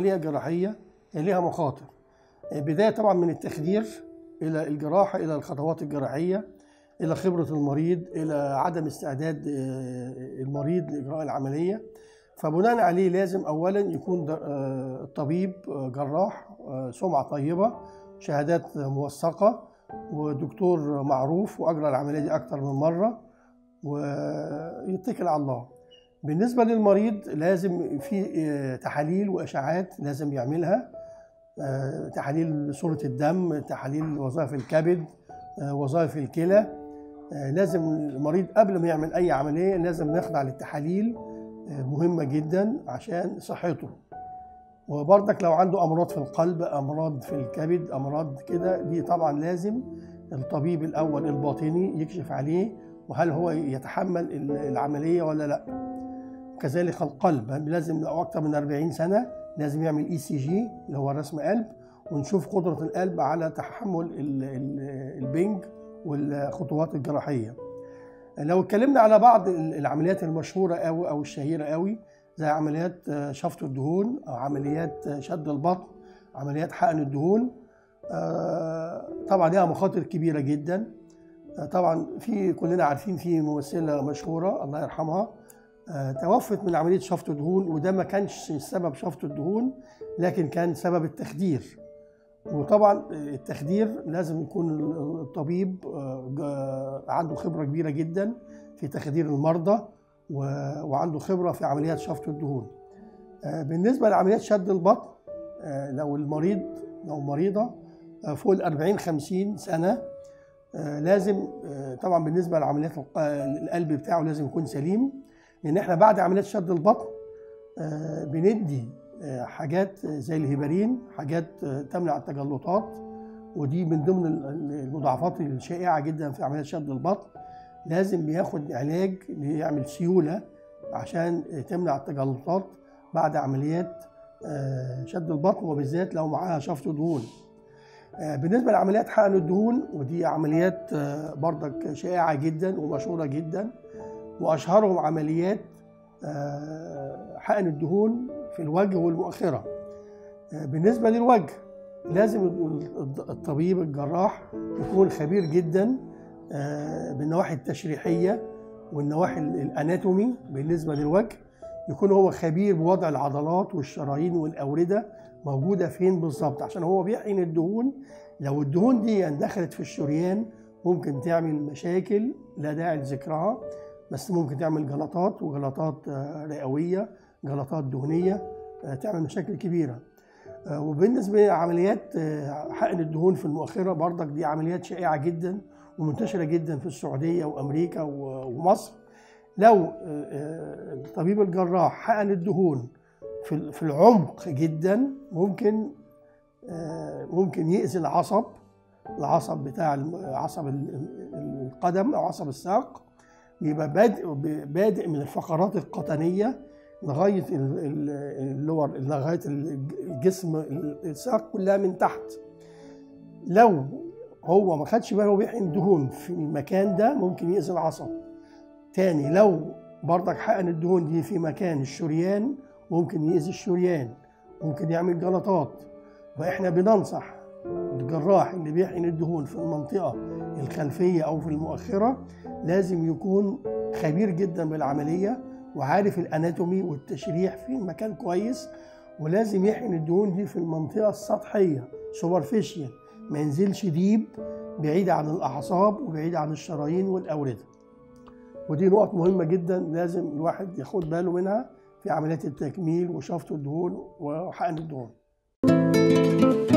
عمليه جراحيه ليها مخاطر بدايه طبعا من التخدير الى الجراحه الى الخطوات الجراحيه الى خبره المريض الى عدم استعداد آه، المريض لاجراء العمليه فبناء عليه لازم اولا يكون د- آه، الطبيب آه، جراح آه، سمعه طيبه شهادات موثقه ودكتور معروف واجرى العمليه دي اكتر من مره ويتكل على الله بالنسبه للمريض لازم في آه، تحاليل واشعاعات لازم يعملها آه، تحاليل صوره الدم تحاليل وظائف الكبد آه، وظائف الكلى آه، لازم المريض قبل ما يعمل اي عمليه لازم نخضع للتحاليل آه، مهمه جدا عشان صحته وبرضك لو عنده امراض في القلب امراض في الكبد امراض كده دي طبعا لازم الطبيب الاول الباطني يكشف عليه وهل هو يتحمل ال- العمليه ولا لا كذلك القلب لازم لو اكتر من 40 سنه لازم يعمل اي سي جي اللي هو رسم قلب ونشوف قدره القلب على تحمل ال- ال- البنج والخطوات الجراحيه لو اتكلمنا على بعض ال- العمليات المشهوره قوي او الشهيره قوي زي عمليات آه، شفط الدهون او عمليات آه، شد البطن عمليات حقن الدهون آه، طبعا ليها مخاطر كبيره جدا آه، طبعا في كلنا عارفين في ممثله مشهوره الله يرحمها آه، توفت من عمليه شفط الدهون وده ما كانش سبب شفط الدهون لكن كان سبب التخدير وطبعا التخدير لازم يكون الطبيب آه، جا- عنده خبره كبيره جدا في تخدير المرضى و- وعنده خبره في عمليات شفط الدهون آه، بالنسبه لعمليات شد البطن آه، لو المريض لو مريضه آه، فوق ال 40 50 سنه آه، لازم آه، طبعا بالنسبه لعمليات الق- القلب بتاعه لازم يكون سليم لان احنا بعد عمليات شد البطن آه، بندي آه، حاجات زي الهيبارين حاجات آه، تمنع التجلطات ودي من ضمن ال- ال- المضاعفات الشائعه جدا في عمليات شد البطن لازم بياخد علاج يعمل سيوله عشان تمنع التجلطات بعد عمليات آه، شد البطن وبالذات لو معاها شفط دهون آه، بالنسبه لعمليات حقن الدهون ودي عمليات آه، برضك شائعه جدا ومشهوره جدا واشهرهم عمليات آه، حقن الدهون في الوجه والمؤخره آه، بالنسبه للوجه لازم ال- الطبيب الجراح يكون خبير جدا آه، بالنواحي التشريحيه والنواحي ال- الاناتومي بالنسبه للوجه يكون هو خبير بوضع العضلات والشرايين والاورده موجوده فين بالظبط عشان هو بيحقن الدهون لو الدهون دي دخلت في الشريان ممكن تعمل مشاكل لا داعي لذكرها بس ممكن تعمل جلطات وجلطات آه، رئويه جلطات دهنيه آه، تعمل مشاكل كبيره آه، وبالنسبه لعمليات آه، حقن الدهون في المؤخره برضك دي عمليات شائعه جدا ومنتشره جدا في السعوديه وامريكا و- ومصر لو آه، آه، الطبيب الجراح حقن الدهون في ال- في العمق جدا ممكن آه، ممكن يأذي العصب العصب بتاع الم- عصب ال- ال- القدم او عصب الساق بيبقى بادئ بادئ من الفقرات القطنيه لغايه ال- ال- اللور لغايه الجسم الساق كلها من تحت لو هو ما خدش باله بيحقن دهون في المكان ده ممكن يأذي العصب تاني لو برضك حقن الدهون دي في مكان الشريان ممكن يأذي الشريان ممكن يعمل جلطات واحنا بننصح الجراح اللي بيحقن الدهون في المنطقة الخلفية أو في المؤخرة لازم يكون خبير جدا بالعملية وعارف الأناتومي والتشريح في مكان كويس ولازم يحقن الدهون دي في المنطقة السطحية سوبرفيشيال ما ينزلش ديب بعيد عن الأعصاب وبعيد عن الشرايين والأوردة ودي نقط مهمة جدا لازم الواحد ياخد باله منها في عمليات التكميل وشفط الدهون وحقن الدهون